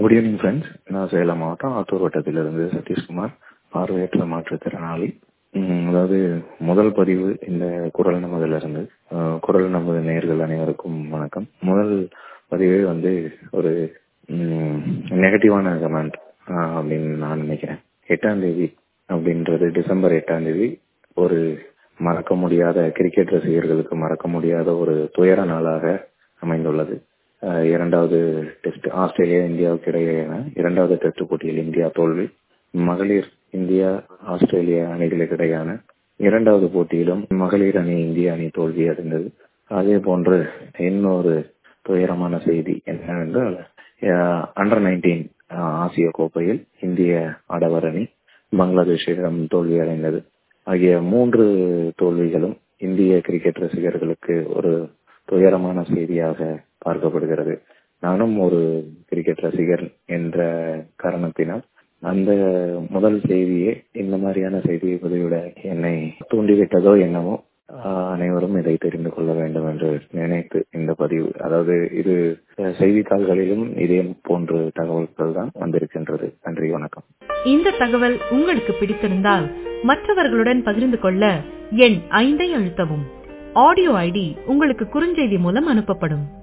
good evening friends நான் சேலம் மாவட்டம் ஆத்தூர் வட்டத்திலிருந்து சதீஷ்குமார் பார்வையற்ற மாற்றுத்திறனாளி ம், அதாவது முதல் பதிவு இந்த குரல் நமதிலிருந்து அஹ், குரல் நமது நேயர்கள் அனைவருக்கும் வணக்கம் முதல் பதிவே வந்து ஒரு நெகட்டிவான கமெண்ட் அப்படின்னு நான் நினைக்கிறேன் எட்டாம் தேதி அப்படின்றது டிசம்பர் எட்டாம் தேதி ஒரு மறக்க முடியாத கிரிக்கெட் ரசிகர்களுக்கு மறக்க முடியாத ஒரு துயர நாளாக அமைந்துள்ளது அஹ், இரண்டாவது டெஸ்ட் ஆஸ்திரேலியா இந்தியாவுக்கு இடையேயான இரண்டாவது டெஸ்ட் போட்டியில் இந்தியா தோல்வி மகளிர் இந்தியா ஆஸ்திரேலியா அணிகளுக்கு இடையான இரண்டாவது போட்டியிலும் மகளிர் அணி இந்திய அணி தோல்வி அடைந்தது அதே போன்று இன்னொரு துயரமான செய்தி என்னவென்றால் அண்டர் நைன்டீன் ஆசிய கோப்பையில் இந்திய ஆடவர் அணி பங்களாதேஷிடம் தோல்வி அடைந்தது ஆகிய மூன்று தோல்விகளும் இந்திய கிரிக்கெட் ரசிகர்களுக்கு ஒரு துயரமான செய்தியாக பார்க்கப்படுகிறது நானும் ஒரு கிரிக்கெட் ரசிகர் என்ற காரணத்தினால் அந்த முதல் செய்தியே இந்த மாதிரியான செய்தியை பதிவிட என்னை தூண்டிவிட்டதோ என்னவோ ஆஹ், அனைவரும் இதை தெரிந்து கொள்ள வேண்டும் என்று நினைத்து இந்த பதிவு அதாவது இது அஹ், செய்தித்தாள்களிலும் இதே போன்று தகவல்கள் தான் வந்திருக்கின்றது நன்றி வணக்கம் இந்த தகவல் உங்களுக்கு பிடித்திருந்தால் மற்றவர்களுடன் பகிர்ந்து கொள்ள எண் ஐந்தை அழுத்தவும் ஆடியோ ஐடி உங்களுக்கு குறுஞ்செய்தி மூலம் அனுப்பப்படும்